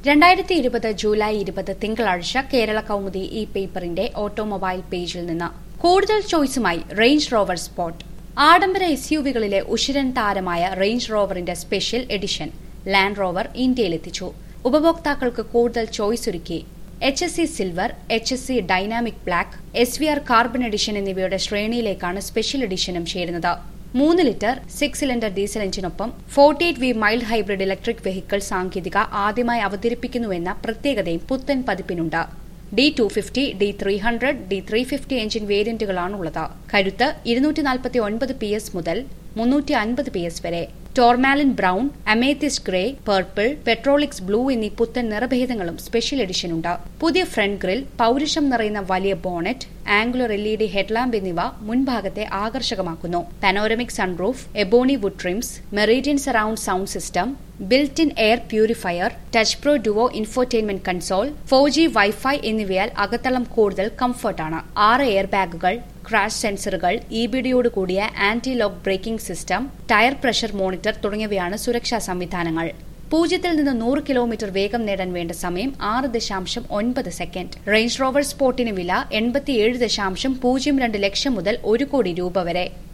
രണ്ടായിരത്തി ഇരുപത് ജൂലൈ ഇരുപത് തിങ്കളാഴ്ച കേരള കൗമുദി ഇ പേപ്പറിന്റെ ഓട്ടോമൊബൈൽ പേജിൽ നിന്ന് കൂടുതൽ ചോയ്സുമായി റേഞ്ച് റോവർ സ്പോട്ട് ആഡംബര എസ്യുവികളിലെ ഉശിരൻ താരമായ റേഞ്ച് റോവറിന്റെ സ്പെഷ്യൽ എഡിഷൻ ലാൻഡ് റോവർ ഇന്ത്യയിലെത്തിച്ചു ഉപഭോക്താക്കൾക്ക് കൂടുതൽ ചോയ്സ് ഒരുക്കി H S C silver H S C dynamic black S V R carbon edition എന്നിവയുടെ ശ്രേണിയിലേക്കാണ് സ്പെഷ്യൽ എഡിഷനും ചേരുന്നത് മൂന്ന് ലിറ്റർ സിക്സ് സിലിണ്ടർ ഡീസൽ എഞ്ചിനൊപ്പം forty eight V mild hybrid electric vehicle സാങ്കേതിക ആദ്യമായി അവതരിപ്പിക്കുന്നുവെന്ന പ്രത്യേകതയും പുത്തൻ പതിപ്പിനുണ്ട് D two fifty D three hundred D three fifty engine വേരിയന്റുകളാണുള്ളത് കരുത്ത് ഇരുന്നൂറ്റി നാൽപ്പത്തി ഒൻപത് പി എസ് മുതൽ മുന്നൂറ്റി അൻപത് പി എസ് വരെ tourmaline brown amethyst grey purple petrolix blue എന്നീ പുത്തൻ നിറഭേദങ്ങളും സ്പെഷ്യൽ എഡിഷനുണ്ട് പുതിയ ഫ്രണ്ട് ഗ്രിൽ പൌരുഷം നിറയുന്ന വലിയ bonnet angular L E D headlamp എന്നിവ മുൻഭാഗത്തെ ആകർഷകമാക്കുന്നു panoramic sunroof ebony wood trims Meridian surround sound system built in air purifier touch pro duo infotainment console four G WiFi എന്നിവയാൽ അകത്തളം കൂടുതൽ കംഫർട്ടാണ് ആറ് എയർ ബാഗുകൾ ക്രാഷ് സെൻസറുകൾ ഇ ബി ഡിയോട് കൂടിയ anti lock braking system tyre pressure monitor തുടങ്ങിയവയാണ് സുരക്ഷാ സംവിധാനങ്ങൾ പൂജ്യത്തിൽ നിന്ന് നൂറ് കിലോമീറ്റർ വേഗം നേടാൻ വേണ്ട സമയം ആറ് ദശാംശം ഒൻപത് സെക്കൻഡ് റേഞ്ച് റോവർ സ്പോർട്ടിന് വില എൺപത്തിയേഴ് ദശാംശം പൂജ്യം രണ്ട് ലക്ഷം മുതൽ ഒരു കോടി രൂപ വരെ